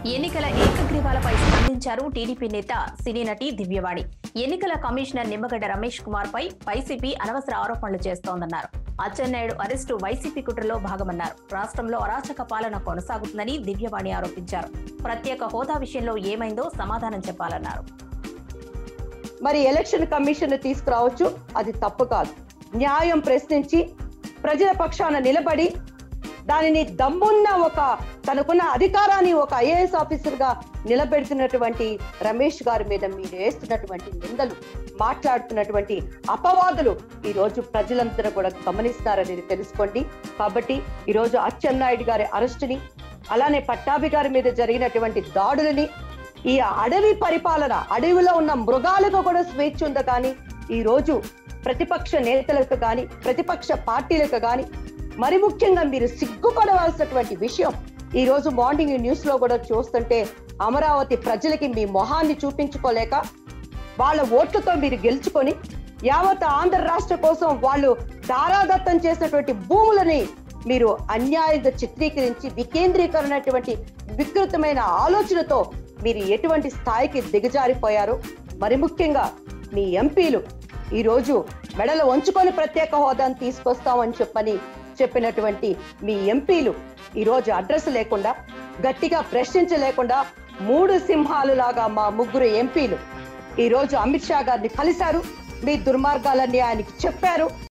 ఎన్నికల ఏకగ్రీవాలపై స్పందించారు టీడీపీ నేత సినీ నటి దివ్యవాణి ఎన్నికల కమిషనర్ నిమ్మగడ్డ రమేష్ కుమార్ పై వైసీపీ అనవసర ఆరోపణలు చేస్తోందన్నారు అచ్చెన్నాయుడు అరెస్టు వైసీపీ కుట్రలో భాగమన్నారు రాష్ట్రంలో అరాచక పాలన కొనసాగుతుందని దివ్యవాణి ఆరోపించారు ప్రత్యేక హోదా విషయంలో ఏమైందో సమాధానం చెప్పాలన్నారు మరి ఎలక్షన్ కమిషన్ తీసుకురావచ్చు అది తప్పు కాదు న్యాయం ప్రశ్నించి ప్రజల పక్షాన నిలబడి దానిని దమ్మున్న ఒక తనకున్న అధికారాన్ని ఒక ఐఏఎస్ ఆఫీసర్ గా నిలబెడుతున్నటువంటి రమేష్ గారి మీద మీరు వేస్తున్నటువంటి నిందలు మాట్లాడుతున్నటువంటి అపవాదులు ఈ రోజు ప్రజలందరూ కూడా గమనిస్తారనేది తెలుసుకోండి కాబట్టి ఈ రోజు అచ్చెన్నాయుడు గారి అరెస్టుని అలానే పట్టాభి గారి మీద జరిగినటువంటి దాడులని ఈ అడవి పరిపాలన అడవిలో ఉన్న మృగాలకు కూడా స్వేచ్ఛ ఉందా కానీ ఈ రోజు ప్రతిపక్ష నేతలకు కానీ ప్రతిపక్ష పార్టీలకు కానీ మరి ముఖ్యంగా మీరు సిగ్గుపడవలసినటువంటి విషయం ఈ రోజు మార్నింగ్ న్యూస్ లో కూడా చూస్తుంటే అమరావతి ప్రజలకి మీ మొహాన్ని చూపించుకోలేక వాళ్ళ ఓట్లతో మీరు గెలుచుకొని యావత్ ఆంధ్ర రాష్ట్ర కోసం వాళ్ళు దారాదత్తం చేసినటువంటి భూములని మీరు అన్యాయంగా చిత్రీకరించి వికేంద్రీకరణటువంటి వికృతమైన ఆలోచనతో మీరు ఎటువంటి స్థాయికి దిగజారిపోయారు మరి ముఖ్యంగా మీ ఎంపీలు ఈ రోజు మెడలు వంచుకొని ప్రత్యేక హోదాను తీసుకొస్తామని చెప్పని చెప్పినటువంటి మీ ఎంపీలు ఈ రోజు అడ్రస్ లేకుండా గట్టిగా ప్రశ్నించలేకుండా మూడు సింహాలు లాగా మా ముగ్గురు ఎంపీలు ఈ రోజు అమిత్ షా గారిని కలిశారు మీ దుర్మార్గాలన్నీ ఆయనకి చెప్పారు